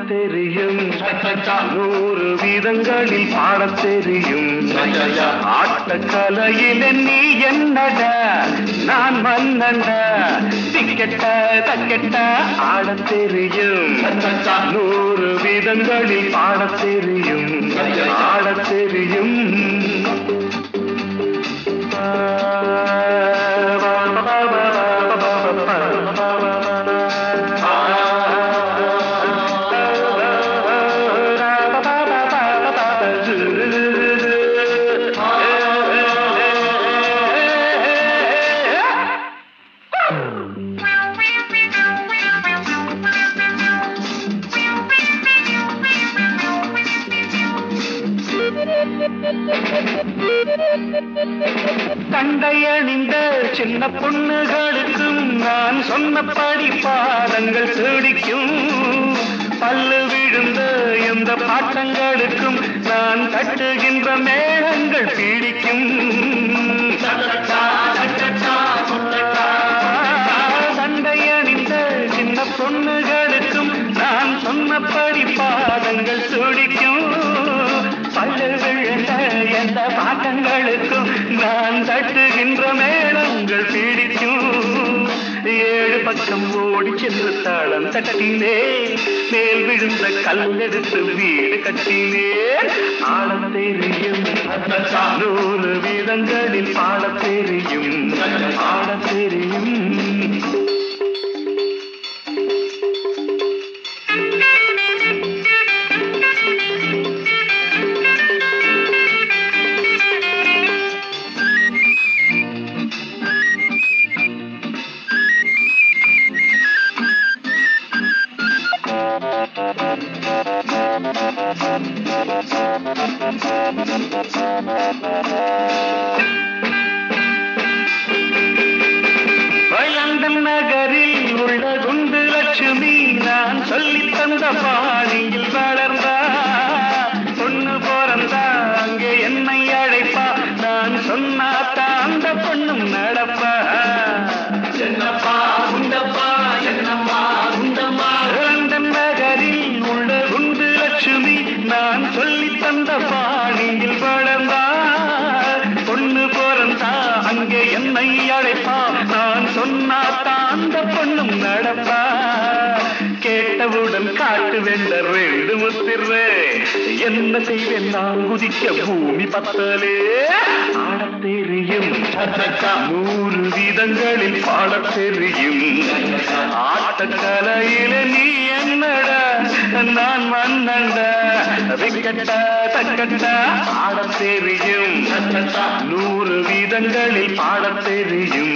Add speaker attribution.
Speaker 1: தெரியும் நூறு வீதங்களில் பாடத் தெரியும் ஆட்டக்கலையில நீ என்னட நான் மன்னண்ட திக்கெட்ட தக்கெட்ட ஆடத் தெரியும் நூறு வீதங்களில் பாடத் தெரியும் ஆடத் தெரியும் கண்டையணிந்த சின்ன பொண்ணுகளுக்கும் நான் சொன்னபடி பாதங்கள் தேடிக்கும் பல்லு விழுந்த எந்த பாட்டங்களுக்கும் நான் தட்டுகின்ற மேளங்கள் பீடிக்கும் சண்டையணிந்த சின்ன பொண்ணுகளுக்கும் நான் சொன்னபடி பாதங்கள் துடிக்கும் பல்லு விழுந்த எந்த பாட்டங்களுக்கும் நான் தட்டுகின்ற மேளங்கள் பீடிக்கும் ஏழு பக்கம் ஓடி சென்று தாளம் தட்டினே மேல் விழுந்த கல்லெடுத்து வீடு கட்டினே ஆழம் தெரியும் நூறு வீதங்களில் பாடத் தெரியும் ஆடத் தெரியும் லண்டன் நகரில் உள்ள குண்டு லட்சுமி நான் சொல்லி தந்த பாணியில் வளர்ந்தா பொண்ணு பிறந்தா அங்கே என்னை அழைப்பா நான் சொன்னாத்தா அந்த பொண்ணும் நடப்பா என்னப்பா உண்டப்பா என்னம்மா உண்டம்மா லண்டன் நகரில் உள்ள குண்டு லட்சுமி நான் சொல்லி தந்த பாணியில் வளர்ந்தா பொண்ணு பிறந்தா அங்கே என்னை அழைப்பா நான் சொன்னா அந்த பொண்ணும் நடப்பா கேட்டவுடன் காட்டு வெண்ட ரெண்டு முத்திரே என்ன செய்வேன் நான் குதிக்க பூமி பத்தலே ஆடத் தெரியும் நூறு விதங்களில் பாடத் தெரியும் ஆட்டக்கலையில நீ என்னட நான் மன்னண்ட விக்கட்ட தக்கட்ட ஆடத் தெரியும் நூறு வீதங்களில் பாடத் தெரியும்